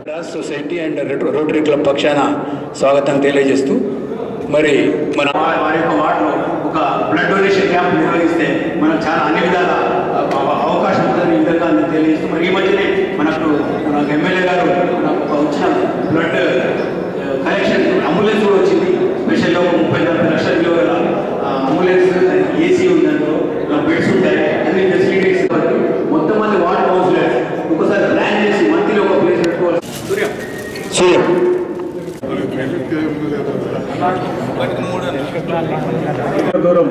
DOS society and red- Rotary Club పక్షాన స్వాగతం తెలియజేస్తూ మరి మన వారి వారి యొక్క వార్డులో ఒక బ్లడ్ డొనేషన్ క్యాంప్ నిర్వహిస్తే మనకు చాలా అన్ని విధాల అవ- అవకాశం ఉందని ఈ విధంగా నేను తెలియజేస్తూ మరి ఈ మధ్యనే మనకు మనకు ఎమ్మెల్యే గారు మనకు ఒక వచ్చిన బ్లడ్ కలెక్షన్ అంబులెన్స్ కూడా వచ్చింది స్పెషల్గా ఒక ముప్పై నలభై లక్షల విలువ గల ఆ, అంబులెన్స్ ఏసీ ఉంది దాంట్లో బెడ్స్ ఉంటాయి అన్ని ఫెసిలిటీస్ మొత్తం మంది వార్డ్ కౌన్సిలర్స్ ఒకసారి ప్లాన్ చేసి మంత్లీ ఒక ప్లేస్ పెట్టుకోవాలి సూర్య సూర్యం దూరం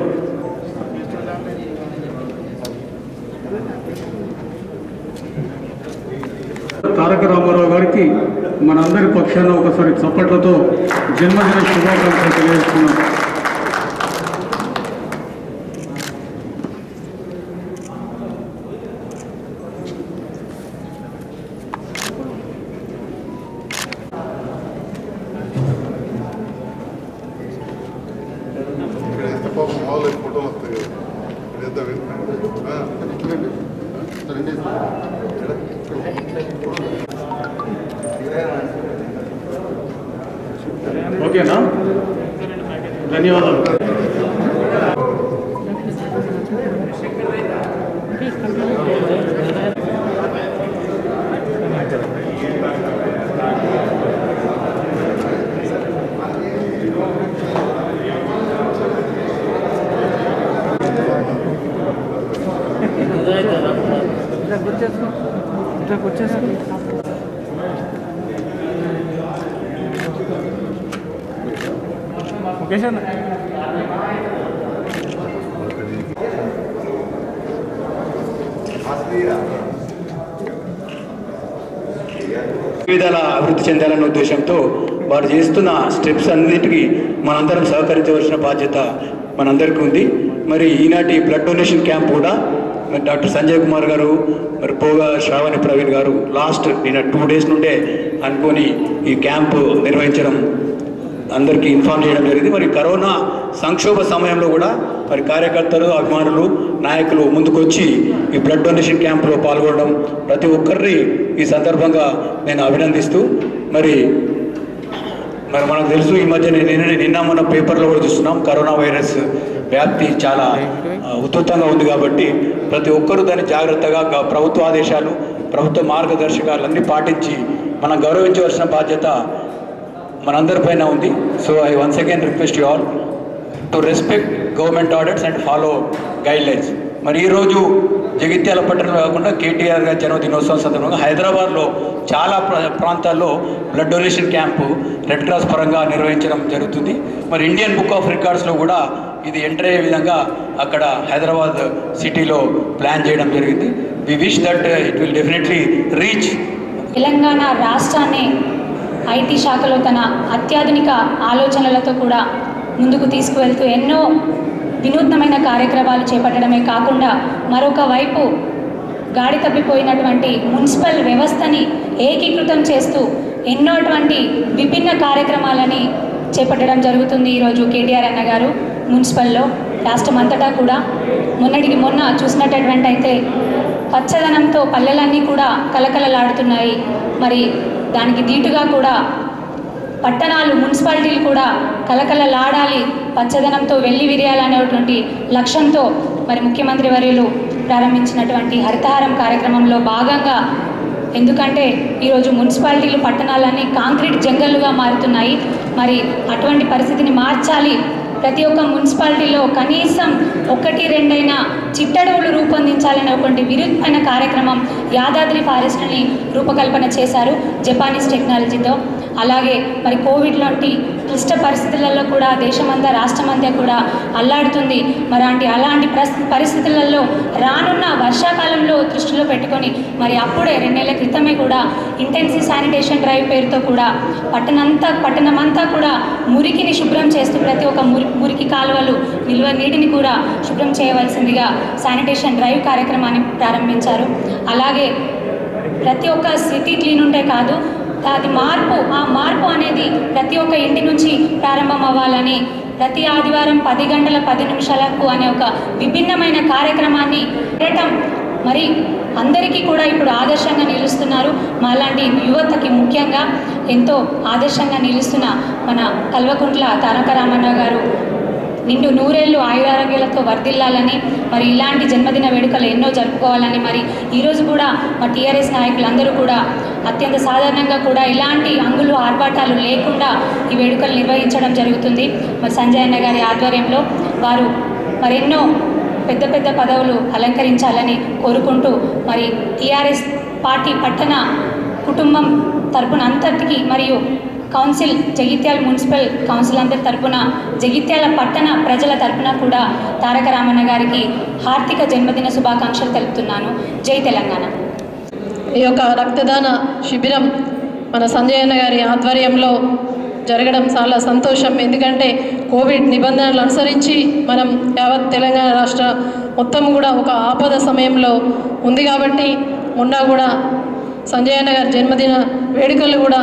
తారక రామారావు గారికి మనందరి పక్షాన ఒకసారి చప్పట్లతో జన్మదిన శుభాకాంక్షలు తెలియజేస్తున్నాం ఇక్కడ ఎంత పాపం మామూలు ఫోటోలు వస్తాయి కదా ఇక్కడ ఎంత వెళ్తున్నాడు ఓకేనా ధన్యవాదాలు విధాల అభివృద్ధి చెందాలన్న ఉద్దేశంతో వారు చేస్తున్న స్టెప్స్ అన్నిటికీ మనందరం సహకరించవలసిన బాధ్యత మనందరికీ ఉంది మరి ఈనాటి బ్లడ్ డొనేషన్ క్యాంప్ కూడా మరి డాక్టర్ సంజయ్ కుమార్ గారు మరి పోగా శ్రావణి ప్రవీణ్ గారు లాస్ట్ నిన్న టూ డేస్ నుండే అనుకొని ఈ క్యాంపు నిర్వహించడం అందరికీ ఇన్ఫార్మ్ చేయడం జరిగింది మరి కరోనా సంక్షోభ సమయంలో కూడా మరి కార్యకర్తలు అభిమానులు నాయకులు ముందుకొచ్చి ఈ బ్లడ్ డొనేషన్ క్యాంపులో పాల్గొనడం ప్రతి ఒక్కరిని ఈ సందర్భంగా నేను అభినందిస్తూ మరి మరి మనకు తెలుసు ఈ మధ్య నిన్న నిన్న మన పేపర్లో కూడా చూస్తున్నాం కరోనా వైరస్ వ్యాప్తి చాలా ఆ, ఉధృతంగా ఉంది కాబట్టి ప్రతి ఒక్కరూ దాన్ని జాగ్రత్తగా గ- ప్రభుత్వ ఆదేశాలు ప్రభుత్వ మార్గదర్శకాలన్నీ పాటించి మనం గౌరవించవలసిన బాధ్యత మనందరిపైన ఉంది so I once again request you all to respect government orders and follow guidelines మరి ఈరోజు జగిత్యాల పట్టణంలో కాకుండా కేటీఆర్ గారి జన్మదినోత్సవం సందర్భంగా హైదరాబాద్లో చాలా ప్ర- ప్రాంతాల్లో blood donation camp red cross పరంగా నిర్వహించడం జరుగుతుంది మరి ఇండియన్ బుక్ ఆఫ్ రికార్డ్స్లో కూడా ఇది ఎంటర్ అయ్యే విధంగా అక్కడ హైదరాబాద్ సిటీలో ప్లాన్ చేయడం జరిగింది we wish that it will definitely reach Telangana రాష్ట్రాన్ని ఐటీ శాఖలో తన అత్యాధునిక ఆలోచనలతో కూడా ముందుకు తీసుకువెళ్తూ ఎన్నో వినూత్నమైన కార్యక్రమాలు చేపట్టడమే కాకుండా మరొక వైపు గాడి తప్పిపోయినటువంటి మున్సిపల్ వ్యవస్థని ఏకీకృతం చేస్తూ ఎన్నోటువంటి విభిన్న కార్యక్రమాలని చేపట్టడం జరుగుతుంది ఈరోజు కేటీఆర్ అన్న గారు మున్సిపల్లో రాష్ట్రం అంతటా కూడా మొన్నటికి మొన్న చూసినటువంటి అయితే పచ్చదనంతో పల్లెలన్నీ కూడా కలకలలాడుతున్నాయి మరి దానికి దీటుగా కూడా పట్టణాలు మున్సిపాలిటీలు కూడా కలకలలాడాలి పచ్చదనంతో వెళ్ళి విరియాలనేటువంటి లక్ష్యంతో మరి ముఖ్యమంత్రి వర్యులు ప్రారంభించినటువంటి హరితహారం కార్యక్రమంలో భాగంగా ఎందుకంటే ఈరోజు మున్సిపాలిటీలు పట్టణాలన్నీ కాంక్రీట్ జంగల్లుగా మారుతున్నాయి మరి అటువంటి పరిస్థితిని మార్చాలి ప్రతి ఒక్క మున్సిపాలిటీలో కనీసం ఒకటి రెండైనా చిట్టడవులు రూపొందించాలనే ఒకటి విరుద్ధమైన కార్యక్రమం యాదాద్రి ఫారెస్ట్ని రూపకల్పన చేశారు జపానీస్ టెక్నాలజీతో అలాగే మరి కోవిడ్ లాంటి క్లిష్ట పరిస్థితులలో కూడా దేశమంతా రాష్ట్రమంతా కూడా అల్లాడుతుంది మరి అలాంటి అలాంటి ప్రస్- పరిస్థితులలో రానున్న వర్షాకాలంలో దృష్టిలో పెట్టుకొని మరి అప్పుడే రెండేళ్ల క్రితమే కూడా ఇంటెన్సివ్ శానిటేషన్ డ్రైవ్ పేరుతో కూడా పట్టణంతా పట్టణమంతా కూడా మురికిని శుభ్రం చేస్తూ ప్రతి ఒక్క మురి మురికి కాలువలు నిల్వ నీటిని కూడా శుభ్రం చేయవలసిందిగా శానిటేషన్ డ్రైవ్ కార్యక్రమాన్ని ప్రారంభించారు అలాగే ప్రతి ఒక్క సిటీ క్లీన్ ఉంటే కాదు అది మార్పు ఆ మార్పు అనేది ప్రతి ఒక్క ఇంటి నుంచి ప్రారంభం అవ్వాలని ప్రతి ఆదివారం పది గంటల పది నిమిషాలకు అనే ఒక విభిన్నమైన కార్యక్రమాన్ని చేయటం మరి అందరికీ కూడా ఇప్పుడు ఆదర్శంగా నిలుస్తున్నారు మాలాంటి యువతకి ముఖ్యంగా ఎంతో ఆదర్శంగా నిలుస్తున్న మన కల్వకుంట్ల తారక రామరావు గారు నిండు నూరేళ్లు ఆయురారోగ్యాలతో వర్ధిల్లాలని మరి ఇలాంటి జన్మదిన వేడుకలు ఎన్నో జరుపుకోవాలని మరి ఈరోజు కూడా మా టీఆర్ఎస్ నాయకులందరూ కూడా అత్యంత సాధారణంగా కూడా ఇలాంటి అంగులు ఆర్భాటాలు లేకుండా ఈ వేడుకలు నిర్వహించడం జరుగుతుంది మరి సంజయ్ అన్న గారి ఆధ్వర్యంలో వారు మరెన్నో పెద్ద పెద్ద పదవులు అలంకరించాలని కోరుకుంటూ మరి టీఆర్ఎస్ పార్టీ పట్టణ కుటుంబం తరపున అంతటికి మరియు కౌన్సిల్ జగిత్యాల మున్సిపల్ కౌన్సిల్ అందరి తరపున జగిత్యాల పట్టణ ప్రజల తరపున కూడా తారక రామన్న గారికి హార్దిక జన్మదిన శుభాకాంక్షలు తెలుపుతున్నాను జై తెలంగాణ ఈ యొక్క రక్తదాన శిబిరం మన సంజయ్ అన్న గారి ఆధ్వర్యంలో జరగడం చాలా సంతోషం ఎందుకంటే కోవిడ్ నిబంధనలు అనుసరించి మనం యావత్ తెలంగాణ రాష్ట్ర మొత్తం కూడా ఒక ఆపద సమయంలో ఉంది కాబట్టి మొన్న కూడా సంజయ్ అన్న గారి జన్మదిన వేడుకలు కూడా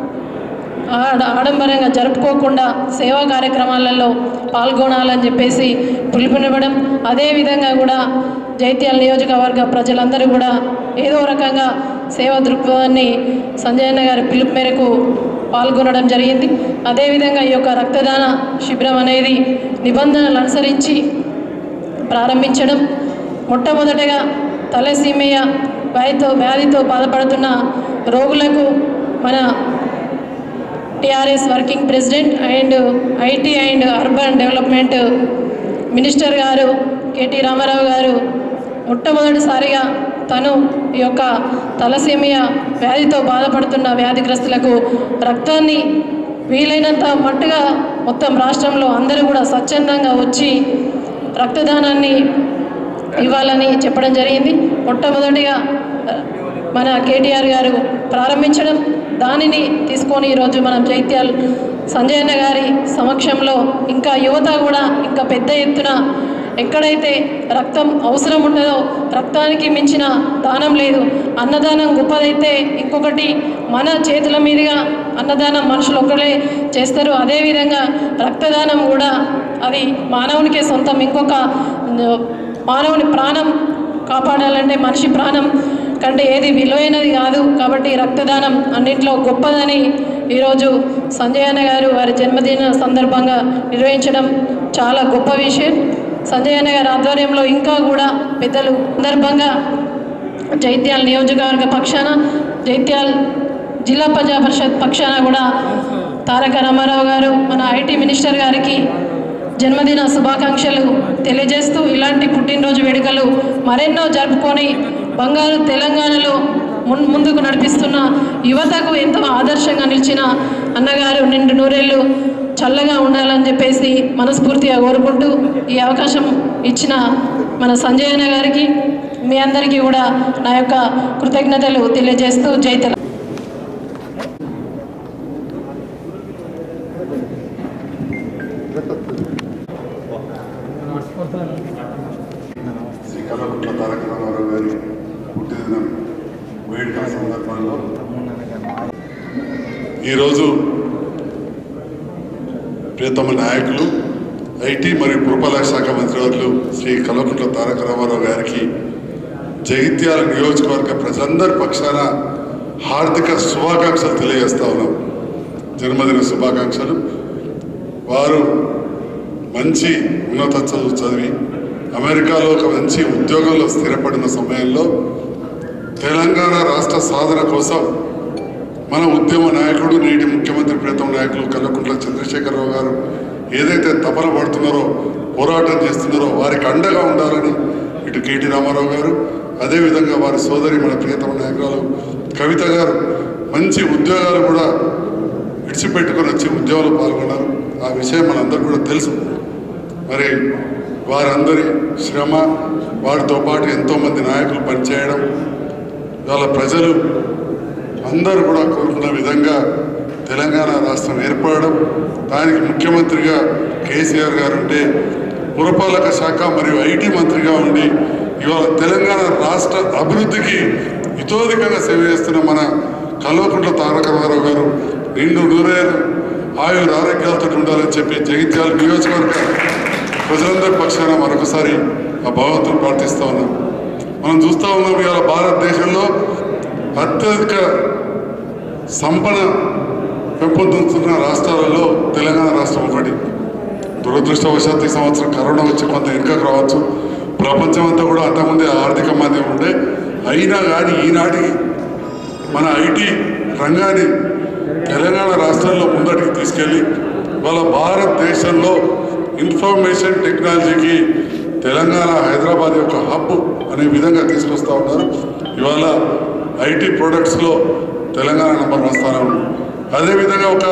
ఆడ ఆడంబరంగా జరుపుకోకుండా సేవా కార్యక్రమాలలో పాల్గొనాలని చెప్పేసి పిలుపునివ్వడం అదేవిధంగా కూడా జైత్యాల నియోజకవర్గ ప్రజలందరూ కూడా ఏదో రకంగా సేవా దృక్పథాన్ని సంజయ్ అన్న గారి పిలుపు మేరకు పాల్గొనడం జరిగింది అదేవిధంగా ఈ యొక్క రక్తదాన శిబిరం అనేది నిబంధనలు అనుసరించి ప్రారంభించడం మొట్టమొదటగా తలసీమయ్య వ్యాధితో వ్యాధితో బాధపడుతున్న రోగులకు మన TRS working president and IT and urban development minister గారు కేటీ రామారావు గారు మొట్టమొదటిసారిగా తను ఈ యొక్క తలసేమియా వ్యాధితో బాధపడుతున్న వ్యాధిగ్రస్తులకు రక్తాన్ని వీలైనంత మట్టుగా మొత్తం రాష్ట్రంలో అందరూ కూడా స్వచ్ఛందంగా వచ్చి రక్తదానాన్ని ఇవ్వాలని చెప్పడం జరిగింది మొట్టమొదటిగా మన కేటీఆర్ గారు ప్రారంభించడం దానిని తీసుకొని ఈరోజు మనం జైత్యాల్ సంజయ్ అన్న గారి సమక్షంలో ఇంకా యువత కూడా ఇంకా పెద్ద ఎత్తున ఎక్కడైతే రక్తం అవసరం ఉంటుందో రక్తానికి మించిన దానం లేదు అన్నదానం గొప్పదైతే ఇంకొకటి మన చేతుల మీదుగా అన్నదానం మనుషులు ఒక్కరే చేస్తారు అదేవిధంగా రక్తదానం కూడా అది మానవునికే సొంతం ఇంకొక మానవుని ప్రాణం కాపాడాలంటే మనిషి ప్రాణం కంటే ఏది విలువైనది కాదు కాబట్టి రక్తదానం అన్నింటిలో గొప్పదని ఈరోజు సంజయ్ అన్న గారు వారి జన్మదిన సందర్భంగా నిర్వహించడం చాలా గొప్ప విషయం సంజయ్ అన్న గారి ఆధ్వర్యంలో ఇంకా కూడా పెద్దలు సందర్భంగా జైత్యాల నియోజకవర్గ పక్షాన జైత్యాల్ జిల్లా ప్రజా పరిషత్ పక్షాన కూడా తారక రామారావు గారు మన ఐటీ మినిస్టర్ గారికి జన్మదిన శుభాకాంక్షలు తెలియజేస్తూ ఇలాంటి పుట్టినరోజు వేడుకలు మరెన్నో జరుపుకొని బంగారు తెలంగాణలో మున్ ముందుకు నడిపిస్తున్న యువతకు ఎంతో ఆదర్శంగా నిలిచిన అన్నగారు నిండు నూరేళ్ళు చల్లగా ఉండాలని చెప్పేసి మనస్ఫూర్తిగా కోరుకుంటూ ఈ అవకాశం ఇచ్చిన మన సంజయ్ అన్న గారికి మీ అందరికీ కూడా నా యొక్క కృతజ్ఞతలు తెలియజేస్తూ జై తెలంగాణ శ్రీ కల్వకుంట్ల తారక రామారావు గారి పుట్టినదినం వేడుకల సందర్భంలో ఈరోజు ప్రియతమ నాయకులు ఐటీ మరియు పురపాలక శాఖ మంత్రివర్యులు శ్రీ కల్వకుంట్ల తారక రామారావు గారికి జగిత్యాల నియోజకవర్గ ప్రజలందరి పక్షాన హార్దిక శుభాకాంక్షలు తెలియజేస్తా ఉన్నాం జన్మదిన శుభాకాంక్షలు వారు మంచి ఉన్నత చదువు చదివి అమెరికాలో ఒక మంచి ఉద్యోగంలో స్థిరపడిన సమయంలో తెలంగాణ రాష్ట్ర సాధన కోసం మన ఉద్యమ నాయకుడు నేటి ముఖ్యమంత్రి ప్రీతం నాయకులు కల్వకుంట్ల చంద్రశేఖరరావు గారు ఏదైతే తపన పడుతున్నారో పోరాటం చేస్తున్నారో వారికి అండగా ఉండాలని ఇటు కేటీ రామారావు గారు అదేవిధంగా వారి సోదరి మన ప్రియతమ నాయకురాలు కవిత గారు మంచి ఉద్యోగాలు కూడా విడిచిపెట్టుకొని వచ్చి ఉద్యోగాలు పాల్గొన్నారు ఆ విషయం మనందరూ కూడా తెలుసు మరి వారందరి శ్రమ వారితో పాటు ఎంతోమంది నాయకులు పనిచేయడం ఇవాళ ప్రజలు అందరూ కూడా కోరుకున్న విధంగా తెలంగాణ రాష్ట్రం ఏర్పడడం దానికి ముఖ్యమంత్రిగా కేసీఆర్ గారు ఉంటే పురపాలక శాఖ మరియు ఐటీ మంత్రిగా ఉండి ఇవాళ తెలంగాణ రాష్ట్ర అభివృద్ధికి ఇతోధికంగా సేవ చేస్తున్న మన కల్వకుంట్ల తారక రామారావు గారు నిండు నూరేరు ఆయుర ఆరోగ్యాలతో ఉండాలని చెప్పి జగిత్యాల నియోజకవర్గ ప్రజలందరి పక్షాన మరొకసారి ఆ భగవంతుని ప్రార్థిస్తా ఉన్నాం మనం చూస్తూ ఉన్నాం ఇవాళ భారతదేశంలో అత్యధిక సంపద పెంపొందుతున్న రాష్ట్రాలలో తెలంగాణ రాష్ట్రం ఒకటి దురదృష్టవశాత్తు ఈ సంవత్సరం కరోనా వచ్చి కొంత వెనుకకు రావచ్చు ప్రపంచం అంతా కూడా అంతకుముందే ఆర్థిక మాంద్యం ఉండే అయినా కానీ ఈనాటికి మన ఐటీ రంగాన్ని తెలంగాణ రాష్ట్రంలో ముందటికి తీసుకెళ్ళి వాళ్ళ భారతదేశంలో ఇన్ఫర్మేషన్ టెక్నాలజీకి తెలంగాణ హైదరాబాద్ యొక్క హబ్ అనే విధంగా తీసుకొస్తా ఉన్నారు ఇవాళ ఐటీ ప్రొడక్ట్స్లో తెలంగాణ నంబర్ వన్ స్థానం ఉంది అదేవిధంగా ఒక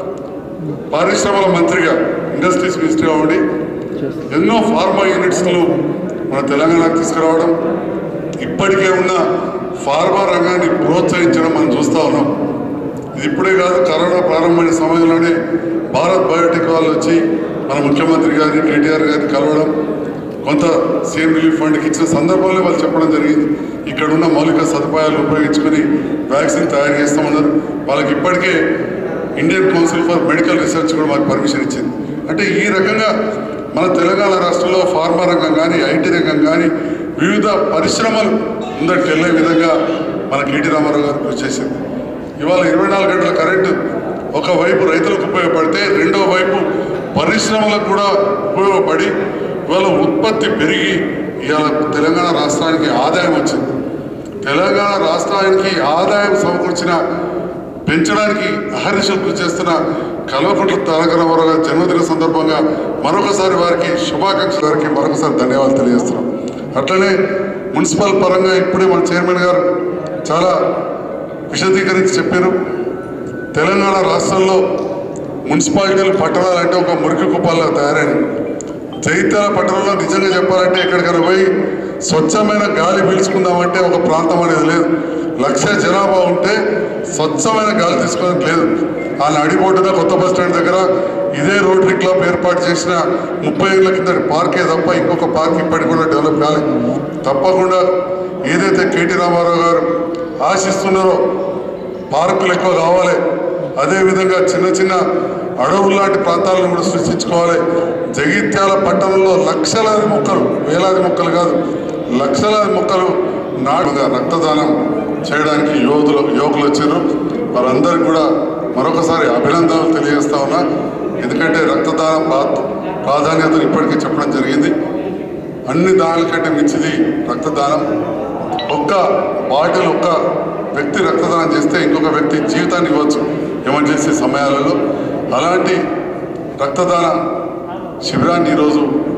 పారిశ్రమల మంత్రిగా ఇండస్ట్రీస్ మినిస్టర్గా ఉండి ఎన్నో ఫార్మా యూనిట్స్లు మన తెలంగాణకు తీసుకురావడం ఇప్పటికే ఉన్న ఫార్మా రంగాన్ని ప్రోత్సహించడం మనం చూస్తూ ఉన్నాం ఇది ఇప్పుడే కాదు కరోనా ప్రారంభమైన సమయంలోనే భారత్ బయోటెక్ వాళ్ళు వచ్చి మన ముఖ్యమంత్రి గారిని కేటీఆర్ గారిని కలవడం కొంత సీఎం రిలీఫ్ ఫండ్కి ఇచ్చిన సందర్భంలో వాళ్ళు చెప్పడం జరిగింది ఇక్కడ ఉన్న మౌలిక సదుపాయాలు ఉపయోగించుకొని వ్యాక్సిన్ తయారు చేస్తామన్నారు వాళ్ళకి ఇప్పటికే Indian council for medical research కూడా మాకు పర్మిషన్ ఇచ్చింది అంటే ఈ రకంగా మన తెలంగాణ రాష్ట్రంలో ఫార్మా రంగం కానీ ఐటీ రంగం కానీ వివిధ పరిశ్రమలు ముందరికి వెళ్ళే విధంగా మన కేటీ రామారావు గారు కృషి చేసింది ఇవాళ ఇరవై నాలుగు గంటల కరెంటు ఒకవైపు రైతులకు ఉపయోగపడితే రెండో వైపు పరిశ్రమలకు కూడా ఉపయోగపడి ఇవాళ ఉత్పత్తి పెరిగి ఇవాళ తెలంగాణ రాష్ట్రానికి ఆదాయం వచ్చింది తెలంగాణ రాష్ట్రానికి ఆదాయం సమకూర్చిన పెంచడానికి అహర్నిశలు కృషి చేస్తున్న కల్వకుంట్ల తారక రామారావు గారి జన్మదిన సందర్భంగా మరొకసారి వారికి శుభాకాంక్షలు వారికి మరొకసారి ధన్యవాదాలు తెలియజేస్తున్నాం అట్లనే మున్సిపల్ పరంగా ఇప్పుడే మన చైర్మన్ గారు చాలా విశదీకరించి చెప్పారు తెలంగాణ రాష్ట్రంలో మున్సిపాలిటీలు పట్టణాలంటే ఒక మురికి కుప్పాల్లో తయారైనవి జైత్యాల పట్టణంలో నిజంగా చెప్పాలంటే ఎక్కడికైనా పోయి స్వచ్ఛమైన గాలి పీల్చుకుందామంటే ఒక ప్రాంతం అనేది లేదు లక్ష జనాభా ఉంటే స్వచ్ఛమైన గాలి తీసుకోవడానికి లేదు ఆ నడిబొడ్డున కొత్త బస్ స్టాండ్ దగ్గర ఇదే రోటరీ క్లబ్ ఏర్పాటు చేసిన ముప్పై ఏళ్ళ కింద పార్కే తప్ప ఇంకొక పార్క్ ఇప్పటికి కూడా డెవలప్ కాలేదు తప్పకుండా ఏదైతే కేటీ రామారావు గారు ఆశిస్తున్నారో పార్కులు ఎక్కువ కావాలి అదేవిధంగా చిన్న చిన్న అడవులు లాంటి ప్రాంతాలను కూడా సృష్టించుకోవాలి జగిత్యాల పట్టణంలో లక్షలాది మొక్కలు వేలాది మొక్కలు కాదు లక్షలాది మొక్కలు నాటుగా రక్తదానం చేయడానికి యోధులు యువకులు వచ్చారు వారందరికీ కూడా మరొకసారి అభినందనలు తెలియజేస్తా ఉన్నా ఎందుకంటే రక్తదానం ప్రా- ప్రాధాన్యతను ఇప్పటికీ చెప్పడం జరిగింది అన్ని దానాల కంటే మించిది రక్తదానం ఒక్క బాటిల్ ఒక్క వ్యక్తి రక్తదానం చేస్తే ఇంకొక వ్యక్తి జీవితాన్ని ఇవ్వచ్చు ఎమర్జెన్సీ సమయాలలో అలాంటి రక్తదాన శిబిరాన్ని ఈరోజు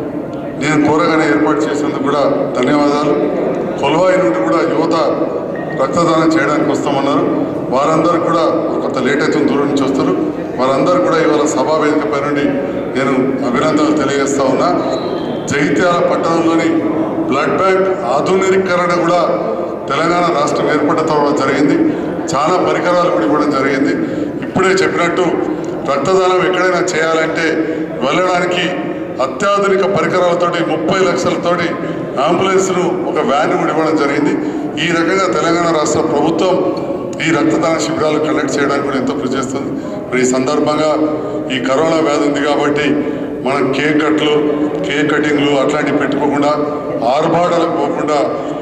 నేను కోరగానే ఏర్పాటు చేసినందుకు కూడా ధన్యవాదాలు కొలవాయి నుండి కూడా యువత రక్తదానం చేయడానికి వస్తామన్నారు వారందరూ కూడా కొంత లేట్ అవుతుంది దూరం నుంచి వస్తారు వారందరూ కూడా ఇవాళ సభా వేదికపై నుండి నేను అభినందనలు తెలియజేస్తా ఉన్నా జగిత్యాల పట్టణంలోని బ్లడ్ బ్యాంక్ ఆధునీకరణ కూడా తెలంగాణ రాష్ట్రం ఏర్పడిన తర్వాత జరిగింది చాలా పరికరాలు కూడా ఇవ్వడం జరిగింది ఇప్పుడే చెప్పినట్టు రక్తదానం ఎక్కడైనా చేయాలంటే వెళ్ళడానికి అత్యాధునిక పరికరాలతోటి ముప్పై లక్షలతోటి అంబులెన్స్ను ఒక వ్యాన్ కూడా ఇవ్వడం జరిగింది ఈ రకంగా తెలంగాణ రాష్ట్ర ప్రభుత్వం ఈ రక్తదాన శిబిరాలు కండక్ట్ చేయడానికి కూడా ఎంతో కృషి చేస్తుంది మరి ఈ సందర్భంగా ఈ కరోనా వ్యాధి ఉంది కాబట్టి మనం కేక్ కట్లు కేక్ కటింగ్లు అట్లాంటివి పెట్టుకోకుండా ఆర్భాటాలకు పోకుండా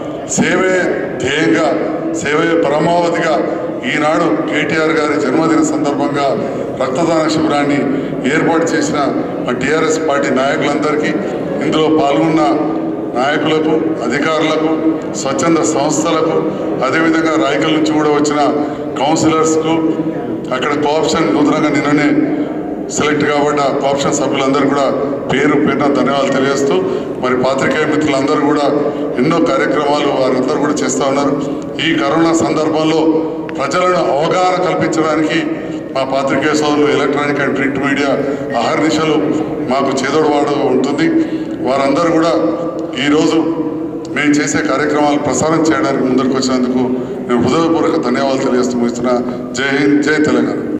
సేవే ధ్యేయంగా సేవే పరమావధిగా ఈనాడు కేటీఆర్ గారి జన్మదిన సందర్భంగా రక్తదాన శిబిరాన్ని ఏర్పాటు చేసిన మా టీఆర్ఎస్ పార్టీ నాయకులందరికీ ఇందులో పాల్గొన్న నాయకులకు అధికారులకు స్వచ్ఛంద సంస్థలకు అదేవిధంగా రాయకల్ నుంచి కూడా వచ్చిన కౌన్సిలర్స్కు అక్కడ కోఆప్షన్ నూతనంగా నిన్ననే సెలెక్ట్ కాబడ్డ కోఆప్షన్ సభ్యులందరూ కూడా పేరు పేరున ధన్యవాదాలు తెలియజేస్తూ మరి పాత్రికేయ మిత్రులందరూ కూడా ఎన్నో కార్యక్రమాలు వారందరూ కూడా చేస్తూ ఉన్నారు ఈ కరోనా సందర్భంలో ప్రజలను అవగాహన కల్పించడానికి మా పాత్రికేయ సోదరులు ఎలక్ట్రానిక్ అండ్ ప్రింట్ మీడియా అహర్నిశలు మాకు చేదోడువాడుగా ఉంటుంది వారందరూ కూడా ఈరోజు మేము చేసే కార్యక్రమాలు ప్రసారం చేయడానికి ముందరికి వచ్చినందుకు నేను హృదయపూర్వక ధన్యవాదాలు తెలియజేస్తూ ముగిస్తున్నా జై హింద్ జై తెలంగాణ